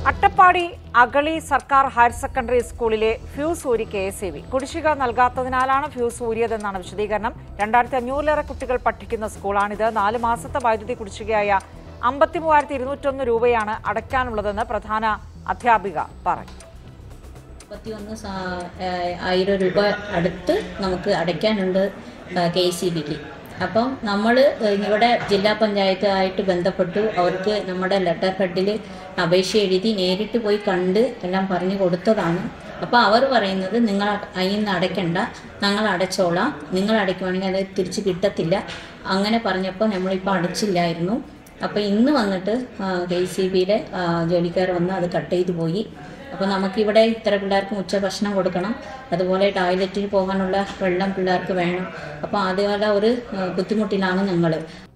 അട്ടപ്പാടി അഗളി സർക്കാർ higher secondary സ്കൂളിലെ fuse ഊരി കെ എസ് ഇ ബി കുടിശ്ശിക നൽകാത്തതിനാലാണ് ഫ്യൂസ് ഊരിയതെന്നാണ് വിശദീകരണം രണ്ടായിരത്തി അഞ്ഞൂറിലേറെ കുട്ടികൾ പഠിക്കുന്ന സ്കൂളാണിത് നാല് മാസത്തെ വൈദ്യുതി കുടിശ്ശികയായ അമ്പത്തി മൂവായിരത്തി ഇരുന്നൂറ്റൊന്ന് രൂപയാണ് അടയ്ക്കാനുള്ളതെന്ന് പ്രധാന അധ്യാപിക പറഞ്ഞു മുപ്പത്തിയൊന്ന് സാ- ഏഹ് ആയിരം രൂപ അടുത്ത് നമുക്ക് അടയ്ക്കാനുണ്ട് കെ സി ബിക്ക് അപ്പം നമ്മൾ ഇവിടെ ജില്ലാ പഞ്ചായത്തായിട്ട് ബന്ധപ്പെട്ടു അവർക്ക് നമ്മുടെ ലെറ്റർ ഹെഡിൽ അപേക്ഷ എഴുതി നേരിട്ട് പോയി കണ്ട് എല്ലാം പറഞ്ഞു കൊടുത്തതാണ് അപ്പോൾ അവർ പറയുന്നത് നിങ്ങൾ അതിൽ നിന്ന് അടയ്ക്കണ്ട ഞങ്ങൾ അടച്ചോളാം നിങ്ങൾ അടയ്ക്കുവാണെങ്കിൽ അത് തിരിച്ച് കിട്ടത്തില്ല അങ്ങനെ പറഞ്ഞപ്പോൾ നമ്മളിപ്പോൾ അടച്ചില്ലായിരുന്നു അപ്പോൾ ഇന്ന് വന്നിട്ട് കെ സി ബിയിലെ ജോലിക്കാർ വന്ന് അത് കട്ട് ചെയ്ത് പോയി അപ്പോൾ നമുക്കിവിടെ ഇത്ര പിള്ളേർക്ക് ഉച്ചഭക്ഷണം കൊടുക്കണം അതുപോലെ ടോയ്ലറ്റിൽ പോകാനുള്ള വെള്ളം പിള്ളേർക്ക് വേണം അപ്പോൾ അതുപോലെ ഒരു ആ, ബുദ്ധിമുട്ടിലാണ് ഞങ്ങൾ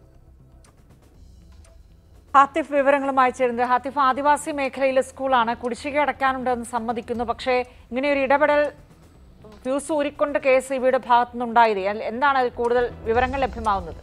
ഹാത്തിഫ് വിവരങ്ങളുമായി ചേരുന്നത് ഹാത്തിഫ് ആദിവാസി മേഖലയിലെ സ്കൂളാണ് കുടിശ്ശിക അടയ്ക്കാനുണ്ടെന്ന് സമ്മതിക്കുന്നു പക്ഷേ ഇങ്ങനെ ഒരു ഇടപെടൽ ഫ്യൂസ് ഊരിക്കൊണ്ട് കെ എസ് ഇ ബിയുടെ ഭാഗത്തുനിന്നുണ്ടായത് അല്ല- എന്താണ് അതിൽ കൂടുതൽ വിവരങ്ങൾ ലഭ്യമാവുന്നത്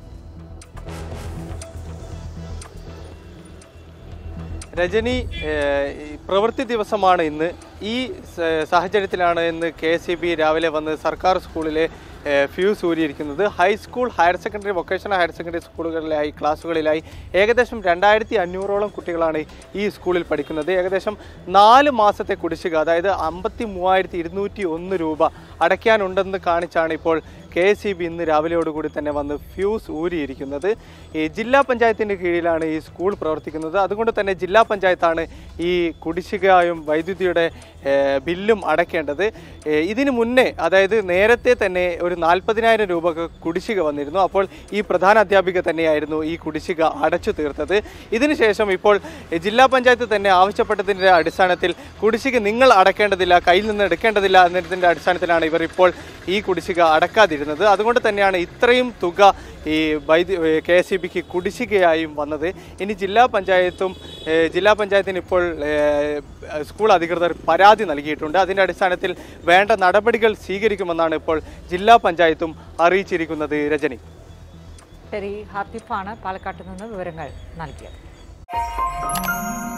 രജനി ഏഹ്, ഈ പ്രവൃത്തി ദിവസമാണ് ഇന്ന് ഈ സ- സാഹചര്യത്തിലാണ് ഇന്ന് കെ എസ് ബി രാവിലെ വന്ന് സർക്കാർ സ്കൂളിലെ ഏഹ്, ഫ്യൂസ് ഊരിയിരിക്കുന്നത് high school higher secondary vocational higher secondary സ്കൂളുകളിലായി ക്ലാസ്സുകളിലായി ഏകദേശം രണ്ടായിരത്തി അഞ്ഞൂറോളം കുട്ടികളാണ് ഈ സ്കൂളിൽ പഠിക്കുന്നത് ഏകദേശം നാല് മാസത്തെ കുടിശ്ശിക അതായത് അമ്പത്തി മൂവായിരത്തി ഇരുന്നൂറ്റി ഒന്ന് രൂപ അടയ്ക്കാനുണ്ടെന്ന് കാണിച്ചാണ് ഇപ്പോൾ കെ എസ് സി ബി ഇന്ന് രാവിലെയോടുകൂടി തന്നെ വന്ന് ഫ്യൂസ് ഊരിയിരിക്കുന്നത് ഈ ജില്ലാ പഞ്ചായത്തിൻ്റെ കീഴിലാണ് ഈ സ്കൂൾ പ്രവർത്തിക്കുന്നത് അതുകൊണ്ട് തന്നെ ജില്ലാ പഞ്ചായത്താണ് ഈ കുടിശ്ശികയും വൈദ്യുതിയുടെ ഏഹ്, ബില്ലും അടയ്ക്കേണ്ടത് ഏഹ്, ഇതിനു മുന്നേ അതായത് നേരത്തെ തന്നെ ഒരു നാൽപ്പതിനായിരം രൂപ കുടിശ്ശിക വന്നിരുന്നു അപ്പോൾ ഈ പ്രധാന അധ്യാപിക തന്നെയായിരുന്നു ഈ കുടിശ്ശിക അടച്ചു തീർത്തത് ഇതിനുശേഷം ഇപ്പോൾ ഏഹ്, ജില്ലാ പഞ്ചായത്ത് തന്നെ ആവശ്യപ്പെട്ടതിൻ്റെ അടിസ്ഥാനത്തിൽ കുടിശ്ശിക നിങ്ങൾ അടക്കേണ്ടതില്ല കയ്യിൽ നിന്ന് എടുക്കേണ്ടതില്ല എന്നതിൻ്റെ അടിസ്ഥാനത്തിലാണ് ഇവർ ഇപ്പോൾ ഈ കുടിശ്ശിക അടക്കാതിരുന്നത് അതുകൊണ്ട് തന്നെയാണ് ഇത്രയും തുക ഈ വൈദ്യു കെ എസ് ഇ ബിക്ക് കുടിശ്ശികയായും വന്നത് ഇനി ജില്ലാ പഞ്ചായത്തും ഏഹ്, ജില്ലാ പഞ്ചായത്തിന് ഇപ്പോൾ ഏഹ്, സ്കൂൾ അധികൃതർ പരാതി നൽകിയിട്ടുണ്ട് അതിൻ്റെ അടിസ്ഥാനത്തിൽ വേണ്ട നടപടികൾ സ്വീകരിക്കുമെന്നാണ് ഇപ്പോൾ ജില്ലാ പഞ്ചായത്തും അറിയിച്ചിരിക്കുന്നത് രജനി ശരി ഹാത്തിഫാണ് പാലക്കാട്ട് നിന്ന് വിവരങ്ങൾ നൽകിയത്